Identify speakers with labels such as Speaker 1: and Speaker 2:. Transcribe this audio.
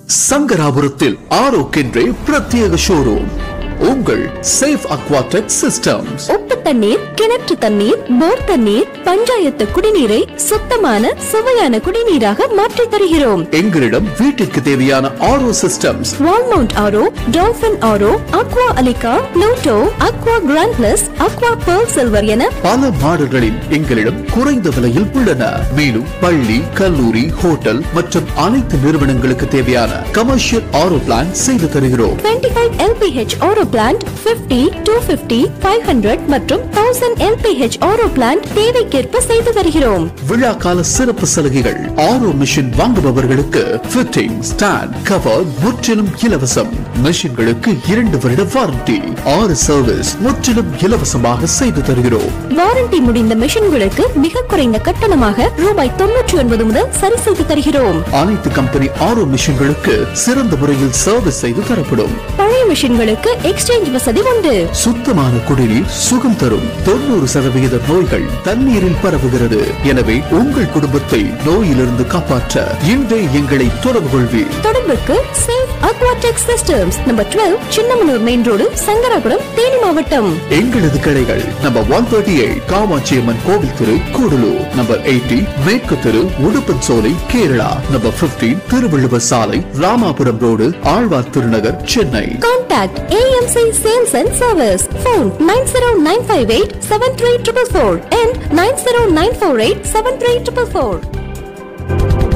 Speaker 1: சங்கராபுரத்தில் ஆரோக்கென்றே பிரத்யேக ஷோரூம் உங்கள் safe Aquatech systems
Speaker 2: உப்பு தண்ணீர் கிணற்று தண்ணீர் போர் தண்ணீர் பஞ்சாயத்து குடிநீரை சுத்தமான சுவையான குடிநீராக மாற்றி தருகிறோம்
Speaker 1: எங்களிடம் வீட்டிற்கு தேவையான RO systems
Speaker 2: wall mount RO Dolphin RO Aqua அலிகா Pluto Aqua Grand Plus Aqua Pearl Silver என
Speaker 1: பல மாடல்களில் எங்களிடம் குறைந்த விலையில் உள்ளன மேலும் பள்ளி கல்லூரி ஹோட்டல் மற்றும் அனைத்து நிறுவனங்களுக்கு தேவையான கமர்ஷியல் ஆரோ பிளான் செய்து தருகிறோம்
Speaker 2: 25 LPH ஆரோ பிளான்ட் 50 250 500 மற்றும் 1000 LPH ஆரோ பிளான்ட் தேவைக்கேற்ப செய்து தருகிறோம்
Speaker 1: விழா கால சிறப்பு சலுகைகள் ஆரோ மிஷின் வாங்குபவர்களுக்கு ஃபிட்டிங் ஸ்டாண்ட் கவர் முற்றிலும் இலவசம் மிஷின்களுக்கு இரண்டு வருட வாரண்டி ஆறு சர்வீஸ் முற்றிலும் இலவசமாக செய்து தருகிறோம்
Speaker 2: வாரண்டி முடிந்த மிஷின்களுக்கு மிக குறைந்த கட்டணமாக ரூபாய் தொன்னூற்றி ஒன்பது முதல் சரி செய்து தருகிறோம்
Speaker 1: அனைத்து கம்பெனி ஆரோ மிஷின்களுக்கு சிறந்த முறையில் சர்வீஸ் செய்து தரப்படும்
Speaker 2: பழைய மிஷின்களுக்கு எக்ஸ்சேஞ்ச் வசதி உண்டு
Speaker 1: சுத்தமான குடிநீர் சுகம் தரும் தொண்ணூறு சதவிகித நோய்கள் தண்ணீரில் பரவுகிறது எனவே உங்கள் குடும்பத்தை நோயிலிருந்து காப்பாற்ற இன்றே எங்களை தொடர்பு கொள்வீர்
Speaker 2: தொடர்புக்கு Safe Aquatech systems number twelve Chinnamanur main road Sankarapuram Theni மாவட்டம்
Speaker 1: எங்களது கிளைகள் number one thirty eight Kamatchiamman கோவில் தெரு கூடலூர் நம்பர் எயிட்டி மேற்கு தெரு உடுப்பன் சோலை கேரளா நம்பர் பிப்டீன் திருவள்ளுவர் சாலை Ramapuram road Alwar Thirunagar Chennai
Speaker 2: contact AMC sales and service phone nine zero nine five eight seven three triple four and nine zero nine four eight seven three triple four